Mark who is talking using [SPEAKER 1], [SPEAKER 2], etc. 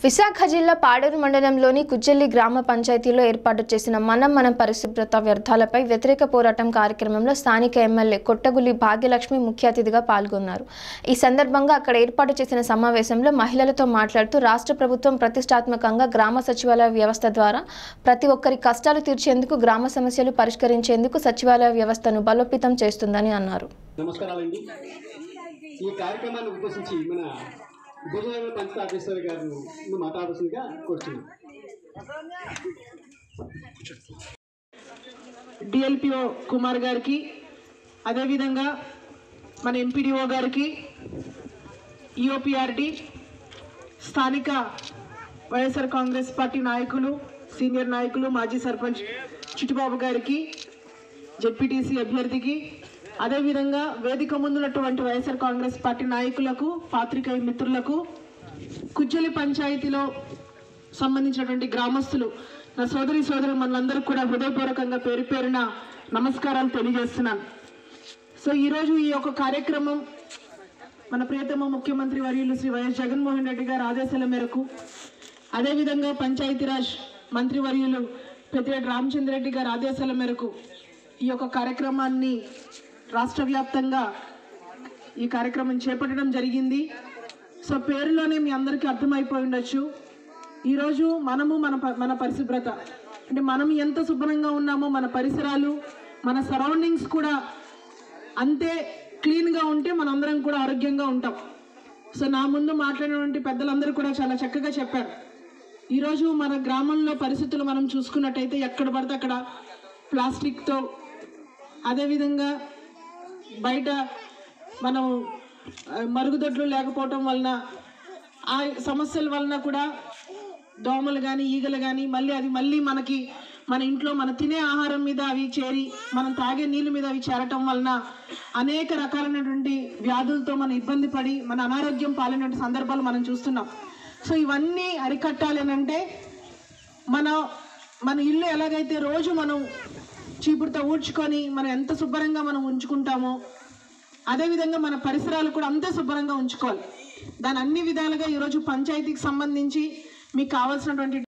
[SPEAKER 1] విశాఖ జిల్లా పాడేరు మండలంలోని కుజ్జెల్లి గ్రామ పంచాయతీలో ఏర్పాటు చేసిన మనం మనం పరిశుభ్రత వ్యర్థాలపై వ్యతిరేక పోరాటం కార్యక్రమంలో స్థానిక ఎమ్మెల్యే కొట్టగులి భాగ్యలక్ష్మి ముఖ్య అతిథిగా పాల్గొన్నారు ఈ సందర్భంగా అక్కడ ఏర్పాటు చేసిన సమావేశంలో మహిళలతో మాట్లాడుతూ రాష్ట్ర ప్రభుత్వం ప్రతిష్టాత్మకంగా గ్రామ సచివాలయ వ్యవస్థ ద్వారా ప్రతి ఒక్కరి కష్టాలు తీర్చేందుకు గ్రామ సమస్యలు పరిష్కరించేందుకు సచివాలయ వ్యవస్థను బలోపేతం చేస్తుందని అన్నారు
[SPEAKER 2] నమస్కారాలండి ఈ కార్యక్రమాన్ని ఉద్దేశించి మన భుజనగర పంచాయతీ ఆఫీసర్ గారు మాట్లాడాల్సిందిగా కోరుతున్నాను
[SPEAKER 3] డిఎల్పిఓ కుమార్ గారికి అదేవిధంగా మన ఎంపీడీఓ గారికి ఈఓపిఆర్డి స్థానిక వైఎస్ఆర్ కాంగ్రెస్ పార్టీ నాయకులు సీనియర్ నాయకులు మాజీ సర్పంచ్ చిట్టుబాబు గారికి జెడ్పీటీసీ అభ్యర్థికి అదేవిధంగా వేదిక ముందున్నటువంటి వైఎస్ఆర్ కాంగ్రెస్ పార్టీ నాయకులకు పాత్రికేయ మిత్రులకు కుజ్జలి పంచాయతీలో సంబంధించినటువంటి గ్రామస్తులు నా సోదరి సోదరు మనందరూ కూడా హృదయపూర్వకంగా పేరు పేరున నమస్కారాలు తెలియజేస్తున్నాను సో ఈరోజు ఈ యొక్క కార్యక్రమం మన ప్రియతమ ముఖ్యమంత్రి వర్యులు శ్రీ వైఎస్ జగన్మోహన్ రెడ్డి గారి ఆదేశాల మేరకు అదేవిధంగా పంచాయతీరాజ్ మంత్రి వర్యులు పెద్దిరెడ్డి రామచంద్రరెడ్డి గారి ఆదేశాల మేరకు ఈ యొక్క కార్యక్రమాన్ని రాష్ట్ర వ్యాప్తంగా ఈ కార్యక్రమం చేపట్టడం జరిగింది సో పేరులోనే మీ అందరికీ అర్థమైపోయి ఉండొచ్చు ఈరోజు మనము మన ప- మన పరిశుభ్రత అంటే మనం ఎంత శుభ్రంగా ఉన్నామో మన పరిసరాలు మన సరౌండింగ్స్ కూడా అంతే క్లీన్గా ఉంటే మనందరం కూడా ఆరోగ్యంగా ఉంటాం సో నా ముందు మాట్లాడినటువంటి పెద్దలందరూ కూడా చాలా చక్కగా చెప్పారు ఈరోజు మన గ్రామంలో పరిస్థితులు మనం చూసుకున్నట్టయితే ఎక్కడ పడితే అక్కడ ప్లాస్టిక్తో అదేవిధంగా బయట మనం ఆ, మరుగుదొడ్లు లేకపోవటం వలన ఆ సమస్యల వలన కూడా దోమలు కానీ ఈగలు కానీ మళ్ళీ అది మళ్ళీ మనకి మన ఇంట్లో మన తినే ఆహారం మీద అవి చేరి మనం తాగే నీళ్ళ మీద అవి చేరటం వలన అనేక రకాలైనటువంటి వ్యాధులతో మనం ఇబ్బంది పడి మన అనారోగ్యం పాలైనటువంటి సందర్భాలు మనం చూస్తున్నాం సో ఇవన్నీ అరికట్టాలి అని అంటే మన మన ఇల్లు ఎలాగైతే రోజు మనం చీపురుతో ఊడ్చుకొని మనం ఎంత శుభ్రంగా మనం ఉంచుకుంటామో అదేవిధంగా మన పరిసరాలు కూడా అంతే శుభ్రంగా ఉంచుకోవాలి దాని అన్ని విధాలుగా ఈరోజు పంచాయతీకి సంబంధించి మీకు కావాల్సినటువంటి